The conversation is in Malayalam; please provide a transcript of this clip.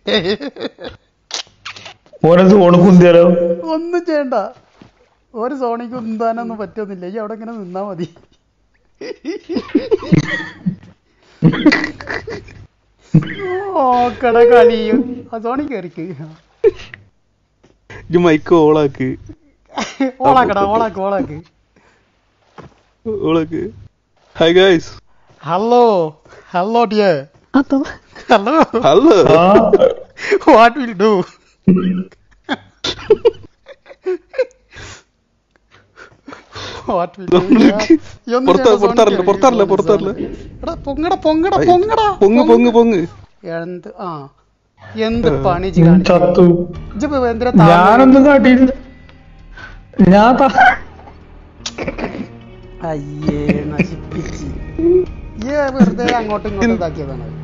ഓനെ സോണ് കുന്തിയാലോ ഒന്നും ചെയ്യണ്ട ഒരു സോണിക്ക് ഉന്താനൊന്നും പറ്റുന്നില്ല ഈ അവിടെ ഇങ്ങനെ നിന്നാ മതി ഓക്കട കളിയും ആ സോണി കയറിക്ക് ഇജ്ജ് മൈക്ക് ഓളാക്ക് ഓളാക്കടാ ഓളാക്ക് ഓളാക്ക് ഓളാക്ക് hi guys hello hello dear അതോ ഹലോ ഹലോ ആ what will do what will പുറത്ത് പുറത്താറില്ല പുറത്താറില്ല പുറത്താറില്ല എടാ പൊങ്ങടാ പൊങ്ങടാ പൊങ്ങടാ പൊങ്ങ് പൊങ്ങ് പൊങ്ങ് എന്ത് ആ എന്ത് പണി ഇജ്ജ് കാണിച്ചു ചത്തു ഇജ്ജിപ്പോ എന്തിനാ താഴ്ന്ന് ഞാനൊന്നും കാട്ടിയില്ല ഞാൻ ത- അയ്യേ നശിപ്പിച്ച് ഈ വെറുതെ അങ്ങോട്ടും ഇങ്ങോട്ടും ഇതാക്കിയതാണ്